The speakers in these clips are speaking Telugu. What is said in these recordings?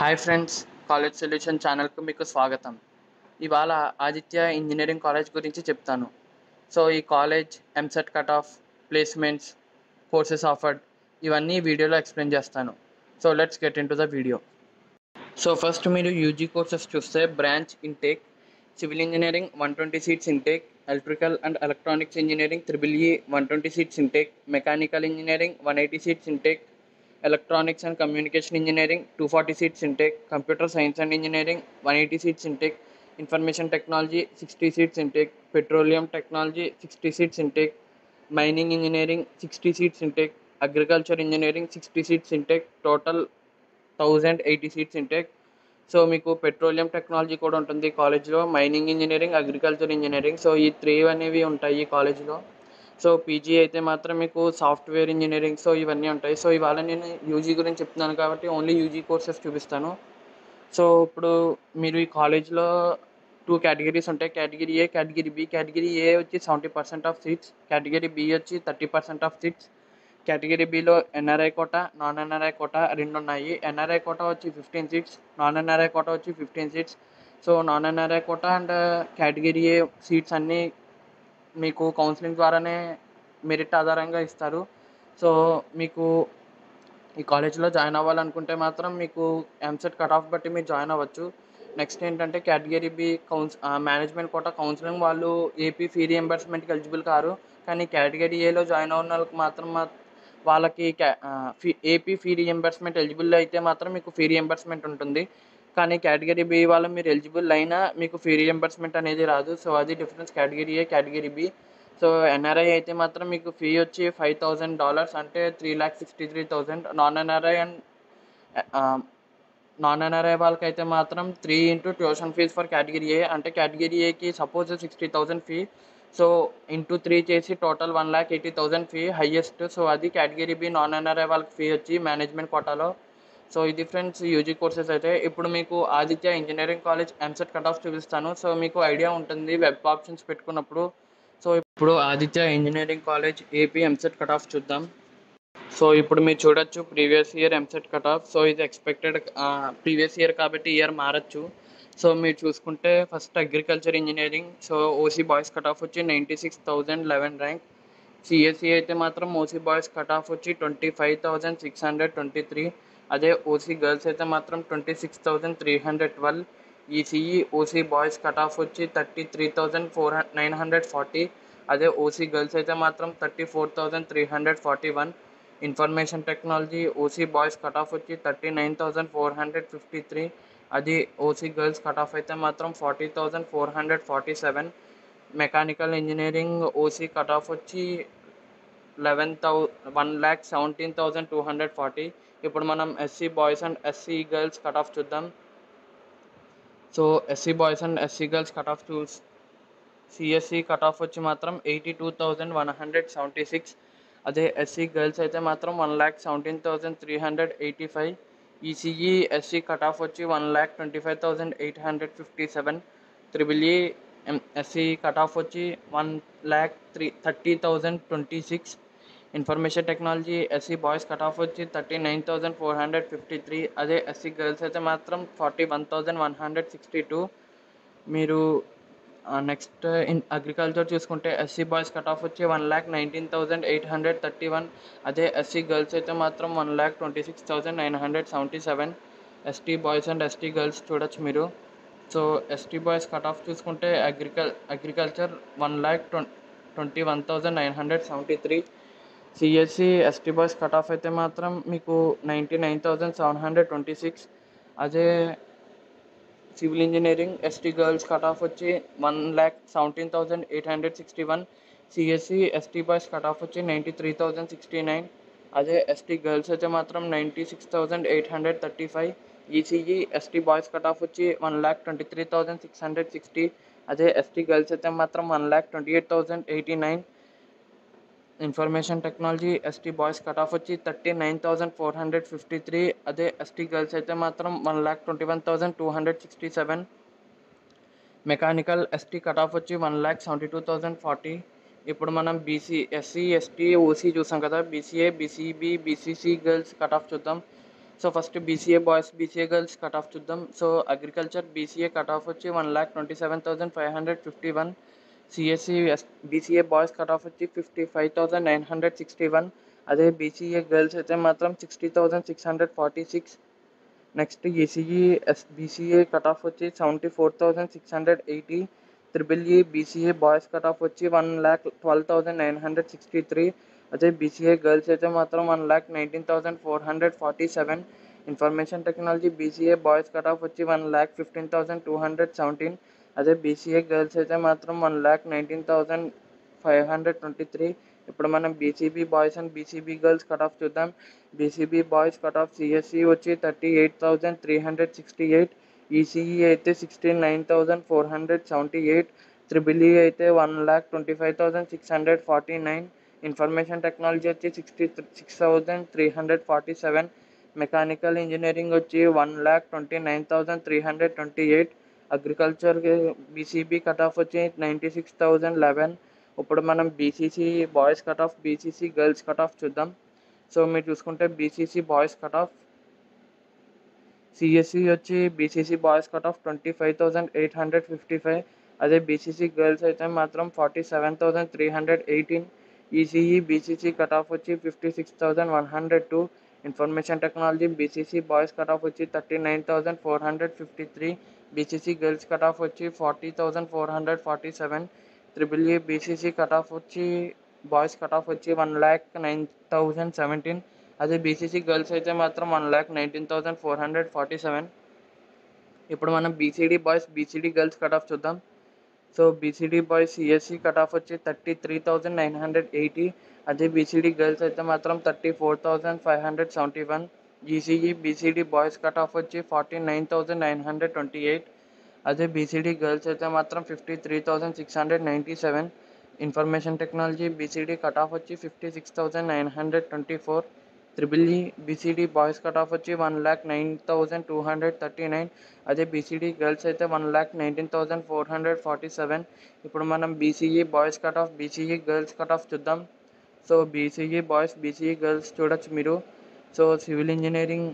హాయ్ ఫ్రెండ్స్ కాలేజ్ సొల్యూషన్ ఛానల్కు మీకు స్వాగతం ఇవాళ ఆదిత్య ఇంజనీరింగ్ కాలేజ్ గురించి చెప్తాను సో ఈ college EAMCET cut off placements courses offered ఇవన్నీ వీడియోలో ఎక్స్ప్లెయిన్ చేస్తాను so let's get into the video so first మీరు యూజీ కోర్సెస్ చూస్తే branch intake civil engineering one twenty seats intake electrical and electronics engineering triple E one twenty seats intake mechanical engineering one eighty seats intake electronics and communication engineering two forty seats intake computer science and engineering one eighty seats intake information technology sixty seats intake petroleum technology sixty seats intake mining engineering sixty seats intake agriculture engineering sixty seats intake total thousand eighty seats intake so మీకు పెట్రోలియం టెక్నాలజీ కూడా ఉంటుంది కాలేజ్లో mining engineering agriculture engineering so ఈ త్రీ అనేవి ఉంటాయి ఈ కాలేజ్లో సో పీజీ అయితే మాత్రం మీకు సాఫ్ట్వేర్ ఇంజనీరింగ్ సో ఇవన్నీ ఉంటాయి సో ఇవాళ నేను యూజీ గురించి చెప్తున్నాను కాబట్టి ఓన్లీ యూజీ కోర్సెస్ చూపిస్తాను సో ఇప్పుడు మీరు ఈ కాలేజ్లో టూ కేటగిరీస్ ఉంటాయి category A category B category A వచ్చి seventy percent of seats category B వచ్చి thirty percent of seats category బిలో NRI quota non NRI quota రెండు ఉన్నాయి ఎన్ఆర్ఐ కోట వచ్చి fifteen seats non NRI quota వచ్చి fifteen seats so non NRI quota and category A seats అన్నీ మీకు కౌన్సిలింగ్ ద్వారానే మెరిట్ ఆధారంగా ఇస్తారు సో మీకు ఈ కాలేజ్లో జాయిన్ అవ్వాలనుకుంటే మాత్రం మీకు ఎంసెట్ కట్ ఆఫ్ బట్టి మీరు జాయిన్ అవ్వచ్చు నెక్స్ట్ ఏంటంటే కేటగిరీ బి కౌన్స్ మేనేజ్మెంట్ కోట కౌన్సిలింగ్ వాళ్ళు ఏపీ ఫీ రియంబర్స్మెంట్కి ఎలిజిబుల్ కారు కానీ కేటగిరీ ఏలో జాయిన్ అయిన వాళ్ళకి మాత్రం మా- వాళ్ళకి fee AP fee reimbursement eligible అయితే మాత్రం మీకు ఫీ రియంబర్స్మెంట్ ఉంటుంది కానీ కేటగిరీ బి వాళ్ళు మీరు ఎలిజిబుల్ అయినా మీకు ఫీ రియంబర్స్మెంట్ అనేది రాదు సో అది difference category A category B so NRI అయితే మాత్రం మీకు ఫీ వచ్చి ఫైవ్ థౌజండ్ డాలర్స్ అంటే three lakh sixty three thousand non NRI and non NRI వాళ్ళకైతే మాత్రం three into tuition fee for category A అంటే కేటగిరీ ఏకి suppose sixty thousand fee so into three చేసి total one lakh eighty thousand fee highest so అది కేటగిరీ బి నాన్ ఎన్ఆర్ఐ వాళ్ళకి ఫీ వచ్చి మేనేజ్మెంట్ కోటాలో సో ఇది ఫ్రెండ్స్ యూజీ కోర్సెస్ అయితే ఇప్పుడు మీకు Aditya engineering college EAMCET cut off చూపిస్తాను సో మీకు ఐడియా ఉంటుంది వెబ్ ఆప్షన్స్ పెట్టుకున్నప్పుడు సో ఇప్పుడు Aditya engineering college AP EAMCET cut off చూద్దాం సో ఇప్పుడు మీరు చూడొచ్చు previous year EAMCET cut off so ఇది ఎక్స్పెక్టెడ్ ప్రీవియస్ ఇయర్ కాబట్టి ఇయర్ మారచ్చు సో మీరు చూసుకుంటే first agriculture engineering so OC boys cut off వచ్చి ninety six thousand eleven rank CSE అయితే మాత్రం ఓసీ బాయ్స్ కట్ ఆఫ్ వచ్చి twenty five thousand six hundred twenty three అదే ఓసీ గర్ల్స్ అయితే మాత్రం twenty six thousand three hundred twelve ECE OC boys cut off వచ్చి thirty three thousand four nine hundred forty అదే ఓసీ గర్ల్స్ అయితే మాత్రం thirty four thousand three hundred forty one information technology OC boys cut off వచ్చి thirty nine thousand four hundred fifty three అది ఓసీ గర్ల్స్ కట్ ఆఫ్ అయితే మాత్రం forty thousand four hundred forty seven mechanical engineering OC cut off వచ్చి లెవెన్ థౌ one lakh seventeen thousand two hundred forty ఇప్పుడు మనం SC boys and SC girls cut off చూద్దాం so SC boys and SC girls cut off చూస్ సిఎస్సి కట్ ఆఫ్ వచ్చి మాత్రం eighty two thousand one hundred seventy six అదే ఎస్సీ గర్ల్స్ అయితే మాత్రం one lakh seventeen thousand three hundred eighty five ECE SC cut off వచ్చి one lakh twenty five thousand eight hundred fifty seven triple E SC cut off వచ్చి one lakh three thirty thousand twenty six information technology SC boys cut off వచ్చి thirty nine thousand four hundred fifty three అదే ఎస్సీ గర్ల్స్ అయితే మాత్రం forty one thousand one hundred sixty two మీరు నెక్స్ట్ ఇన్ అగ్రికల్చర్ చూసుకుంటే ఎస్సీ బాయ్స్ కట్ ఆఫ్ వచ్చి one lakh nineteen thousand eight hundred thirty one అదే ఎస్సీ గర్ల్స్ అయితే మాత్రం one lakh twenty six thousand nine hundred seventy seven ST boys and ST girls చూడొచ్చు మీరు so ST boys cut off చూసుకుంటే అగ్రికల్ అగ్రికల్చర్ వన్ ల్యాక్ ట్వం twenty one thousand nine hundred seventy three CSE ST boys cut off అయితే మాత్రం మీకు ninety nine thousand seven hundred twenty six అదే civil engineering ST girls cut off వచ్చి one lakh seventeen thousand eight hundred sixty one CSE ST boys cut off వచ్చి ninety three thousand sixty nine అదే ఎస్టీ గర్ల్స్ అయితే మాత్రం ninety six thousand eight hundred thirty five ECE ST boys cut off వచ్చి one lakh twenty three thousand six hundred sixty అదే ఎస్టీ గర్ల్స్ అయితే మాత్రం one lakh twenty eight thousand eighty nine information technology ST boys cut off వచ్చి thirty nine thousand four hundred fifty three అదే ఎస్టీ గర్ల్స్ అయితే మాత్రం one lakh twenty one thousand two hundred sixty seven mechanical ST cut off వచ్చి one lakh seventy two thousand forty ఇప్పుడు మనం బీసీ ఎస్సీ ఎస్టీ ఓసీ చూసాం కదా BCA BCB BCC girls cut off చూద్దాం so first BCA boys BCA girls cut off చూద్దాం so agriculture BCA cut off వచ్చి one lakh twenty seven thousand five hundred fifty one CSE BCA boys cut off వచ్చి fifty five thousand nine hundred sixty one అదే బీసీఏ గర్ల్స్ అయితే మాత్రం sixty thousand six hundred forty six next ECE S BCA cut off వచ్చి seventy four thousand six hundred eighty triple E BCA boys cut off వచ్చి one lakh twelve thousand nine hundred sixty three అదే బీసీఏ గర్ల్స్ అయితే మాత్రం one lakh nineteen thousand four hundred forty seven information technology BCA boys cut off వచ్చి one lakh fifteen thousand two hundred seventeen అదే బీసీఏ గర్ల్స్ అయితే మాత్రం one lakh nineteen thousand five hundred twenty three ఇప్పుడు మనం BCB boys and BCB girls cut off చూద్దాం BCB boys cut off CSE వచ్చి thirty eight thousand three hundred sixty eight ECE అయితే sixty nine thousand four hundred seventy eight triple E అయితే one lakh twenty five thousand six hundred forty nine information technology వచ్చి sixty six thousand three hundred forty seven mechanical engineering వచ్చి one lakh twenty nine thousand three hundred twenty eight agriculture BCB cut off వచ్చి నైంటీ సిక్స్ థౌజండ్ లెవెన్ ఇప్పుడు మనం BCC boys cut off BCC girls cut off చూద్దాం సో మీరు చూసుకుంటే BCC boys cut off CSE వచ్చి BCC boys cut off twenty five thousand eight hundred fifty five అదే బీసీసీ గర్ల్స్ అయితే మాత్రం forty seven thousand three hundred eighteen ECE BCC cut off వచ్చి fifty six thousand one hundred two information technology BCC boys cut off వచ్చి thirty nine thousand four hundred fifty three BCC girls cut off వచ్చి forty thousand four hundred forty seven triple E BCC cut off వచ్చి బాయ్స్ కట్ ఆఫ్ వచ్చి one lakh nine thousand seventeen అదే బీసీసీ గర్ల్స్ అయితే మాత్రం one lakh nineteen thousand four hundred forty seven ఇప్పుడు మనం BCD boys BCD girls cut off చూద్దాం so BCD boys CSE cut off వచ్చి thirty three thousand nine hundred eighty అదే బీసీడీ గర్ల్స్ అయితే మాత్రం thirty four thousand five hundred seventy one ECE BCD boys cut off వచ్చి forty nine thousand nine hundred twenty eight అదే బీసీడీ గర్ల్స్ అయితే మాత్రం fifty three thousand six hundred ninety seven information technology BCD cut off వచ్చి fifty six thousand nine hundred twenty four triple E BCD boys cut off వచ్చి one lakh nine thousand two hundred thirty nine అదే బీసీడీ గర్ల్స్ అయితే one lakh nineteen thousand four hundred forty seven ఇప్పుడు మనం BCE boys cut off BCE girls cut off చూద్దాం so BCE boys BCE girls చూడొచ్చు మీరు so civil engineering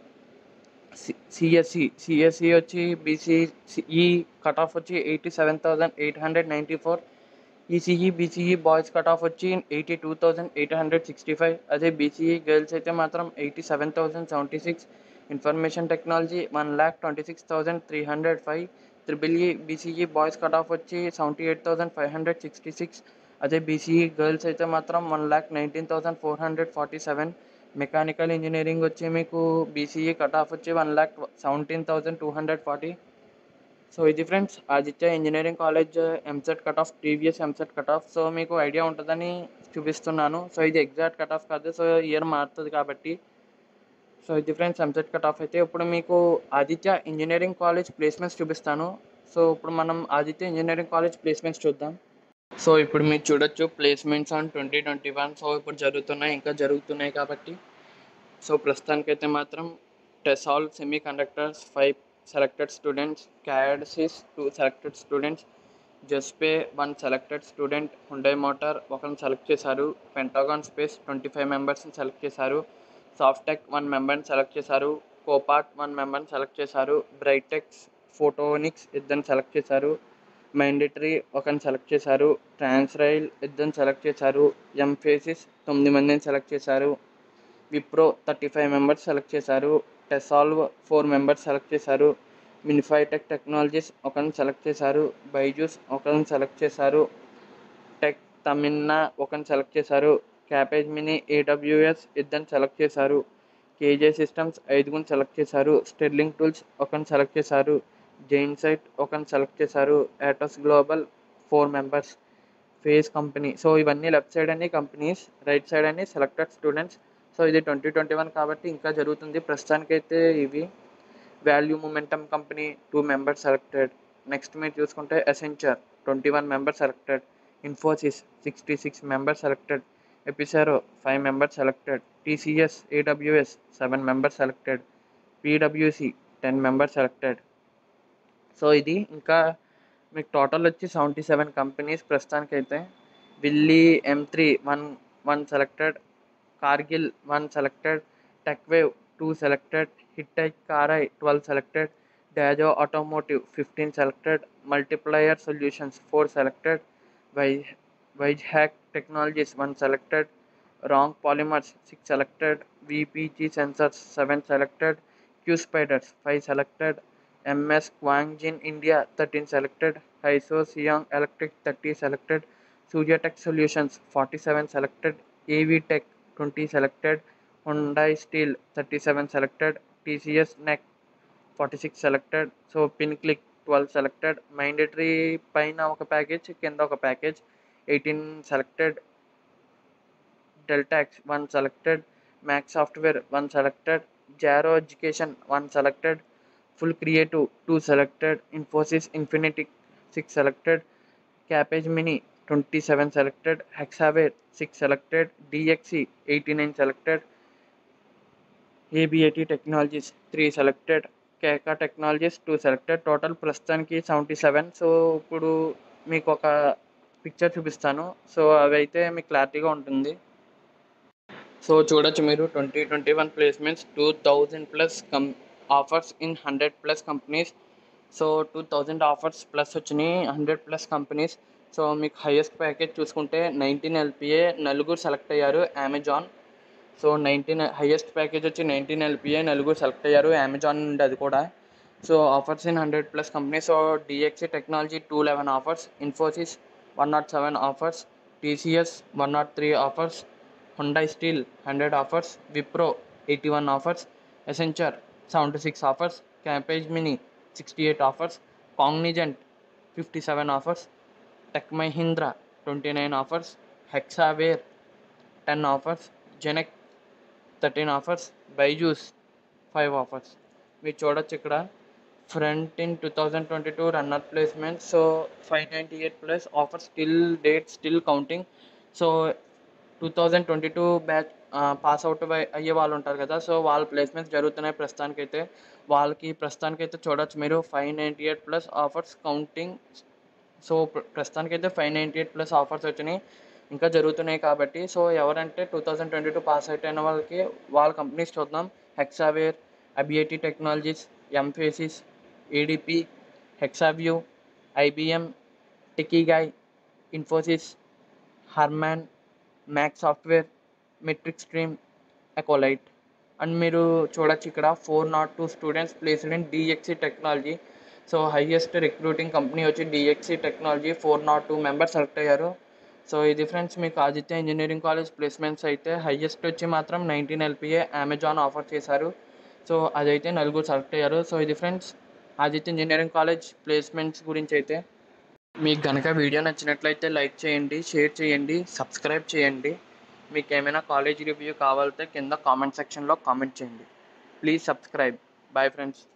CSE CSE వచ్చి బీసీఈ కట్ ఆఫ్ వచ్చి eighty seven thousand eight hundred ninety four ECE BCE boys cut off వచ్చి eighty two thousand eight hundred sixty five అదే బీసీఈ గర్ల్స్ అయితే మాత్రం eighty seven thousand seventy six information technology one lakh twenty six thousand three hundred five triple E BCE boys cut off వచ్చి seventy eight thousand five hundred sixty six అదే బీసీఈ గర్ల్స్ అయితే మాత్రం one lakh nineteen thousand four hundred forty seven mechanical engineering వచ్చి మీకు బీసీఈ కట్ ఆఫ్ వచ్చి one lakh seventeen thousand two hundred forty so ఇది friends Aditya engineering college EAMCET cut off previous EAMCET cut off so మీకు ఐడియా ఉంటుందని చూపిస్తున్నాను సో ఇది ఎగ్జాక్ట్ కట్ ఆఫ్ కాదు సో ఇయర్ మారుతుంది కాబట్టి సో ఇది ఫ్రెండ్స్ ఎంసెట్ కట్ ఆఫ్ అయితే ఇప్పుడు మీకు ఆదిత్య ఇంజనీరింగ్ కాలేజ్ ప్లేస్మెంట్స్ చూపిస్తాను సో ఇప్పుడు మనం ఆదిత్య ఇంజనీరింగ్ కాలేజ్ ప్లేస్మెంట్స్ చూద్దాం సో ఇప్పుడు మీరు చూడొచ్చు placements on twenty twenty one so ఇప్పుడు జరుగుతున్నాయి ఇంకా జరుగుతున్నాయి కాబట్టి సో ప్రస్తుతానికైతే మాత్రం Tessolve semiconductors five selected students Cadsys two selected students Juspay one selected student Hyundai motor ఒకరిని సెలెక్ట్ చేశారు పెంటాగాన్ స్పేస్ ట్వంటీ ఫైవ్ మెంబర్స్ని సెలెక్ట్ చేశారు సాఫ్టెక్ వన్ మెంబర్ని సెలెక్ట్ చేశారు కోపాట్ వన్ మెంబర్ని సెలెక్ట్ చేశారు బ్రైటెక్స్ ఫోటోనిక్స్ ఇద్దరిని సెలెక్ట్ చేశారు మైండిటరీ ఒకరిని సెలెక్ట్ చేశారు ట్రాన్స్రైల్ ఇద్దరిని సెలెక్ట్ చేశారు ఎంఫేసిస్ తొమ్మిది మందిని సెలెక్ట్ చేశారు Wipro thirty five members select చేశారు టెసాల్వ్ ఫోర్ మెంబర్స్ సెలెక్ట్ చేశారు మినిఫైటెక్ టెక్నాలజీస్ ఒకరిని సెలెక్ట్ చేశారు బైజూస్ ఒకరిని సెలెక్ట్ చేశారు టెక్ తమిన్నా ఒకరిని సెలెక్ట్ చేశారు క్యాపేజ్ మినీ ఏడబ్ల్యూఎస్ ఇద్దరిని సెలెక్ట్ చేశారు కేజే సిస్టమ్స్ ఐదుగురిని సెలెక్ట్ చేశారు స్టెర్లింగ్ టూల్స్ ఒకరిని సెలెక్ట్ చేశారు జైన్ సైట్ ఒకరిని సెలెక్ట్ చేశారు Atos global four members face company so ఇవన్నీ లెఫ్ట్ సైడ్ అన్ని కంపెనీస్ రైట్ సైడ్ అన్ని సెలెక్టెడ్ స్టూడెంట్స్ సో ఇది ట్వంటీ ట్వంటీ వన్ కాబట్టి ఇంకా జరుగుతుంది ప్రస్తుతానికైతే ఇవి ValueMomentum company two members selected next మీరు చూసుకుంటే Accenture twenty one members selected Infosys sixty six members selected ఎపిసారో five members selected TCS AWS seven members selected పీడబ్ల్యూసి టెన్ మెంబర్స్ సెలెక్టెడ్ సో ఇది ఇంకా మీకు టోటల్ వచ్చి సెవెంటీ సెవెన్ కంపెనీస్ ప్రస్తుతానికైతే విల్లీ ఎం three one one selected Cargill one selected Techwave 2 selected, Hitachi 12 selected, Dajo Automotive 15 selected, Multiplier Solutions 4 selected, Vizhack Technologies 1 selected, Wrong Polymers 6 selected, VPG Sensors 7 selected, Q Spiders 5 selected, MS Quangjin India 13 selected, Hyso Siang Electric 30 selected, Suryatech Solutions 47 selected, AV Tech 20 selected, Hyundai Steel 37 selected, TCS NEC 46 selected so Pinclick twelve selected మైండేటరీ పైన ఒక ప్యాకేజ్ కింద ఒక package eighteen selected DeltaX one selected Max software one selected Jaro education one selected full creative two selected Infosys infinity six selected Capgemini twenty seven selected Hexaware six selected DXC eighty nine selected ABIT technologies three selected Keka technologies two selected total ప్రస్తుతానికి సెవెంటీ సెవెన్ సో ఇప్పుడు మీకు ఒక పిక్చర్ చూపిస్తాను సో అవి అయితే మీకు క్లారిటీగా ఉంటుంది సో చూడొచ్చు మీరు twenty twenty one placements two thousand plus come offers in hundred plus companies so two thousand offers plus వచ్చినాయి హండ్రెడ్ ప్లస్ కంపెనీస్ సో మీకు హైయెస్ట్ ప్యాకేజ్ చూసుకుంటే నైన్టీన్ ఎల్పిఏ నలుగురు సెలెక్ట్ అయ్యారు Amazon so nineteen highest package వచ్చి నైన్టీన్ ఎల్పిఏ నలుగురు సెలెక్ట్ అయ్యారు అమెజాన్ నుండి అది కూడా so offers in hundred plus company so DXC technology two eleven offers Infosys one nought seven offers TCS one not three offers Hyundai steel hundred offers Wipro eighty one offers Accenture seventy six offers Capgemini sixty eight offers Cognizant fifty seven offers Tech Mahindra twenty nine offers Hexaware ten offers జెనెక్ thirteen offers Byju's five offers మీరు చూడొచ్చు ఇక్కడ front in two thousand twenty two runner placement so five ninety eight plus offer still date still counting so two thousand twenty two batch pass out అయ్యే వాళ్ళు ఉంటారు కదా సో వాళ్ళ ప్లేస్మెంట్స్ జరుగుతున్నాయి ప్రస్తుతానికైతే వాళ్ళకి ప్రస్తుతానికైతే చూడొచ్చు మీరు five ninety eight plus offers counting so ప్రస్తుతానికైతే five ninety eight plus offers వచ్చినాయి ఇంకా జరుగుతున్నాయి కాబట్టి సో ఎవరంటే two thousand twenty two pass out అయిన వాళ్ళకి వాళ్ళ కంపెనీస్ చూద్దాం Hexaware ABIT technologies Mphasis ADP Hexaview IBM టికీగాయ్ Infosys Harman Mac software Metricstream Ecolite and మీరు చూడొచ్చు ఇక్కడ four nought two students placed in DXC technology so highest recruiting company వచ్చి DXC technology four nought two members select అయ్యారు సో ఇది ఫ్రెండ్స్ మీకు ఆదిత్య ఇంజనీరింగ్ కాలేజ్ ప్లేస్మెంట్స్ అయితే హైయెస్ట్ వచ్చి మాత్రం నైన్టీన్ ఎల్పిఏ అమెజాన్ ఆఫర్ చేశారు సో అదైతే నలుగురు సెలెక్ట్ అయ్యారు సో ఇది friends Aditya engineering college placements గురించి అయితే మీకు కనుక వీడియో నచ్చినట్లయితే లైక్ చేయండి షేర్ చేయండి సబ్స్క్రైబ్ చేయండి మీకు ఏమైనా కాలేజ్ రివ్యూ కావాలంటే కింద కామెంట్ సెక్షన్లో కామెంట్ చేయండి ప్లీజ్ సబ్స్క్రైబ్ బాయ్ ఫ్రెండ్స్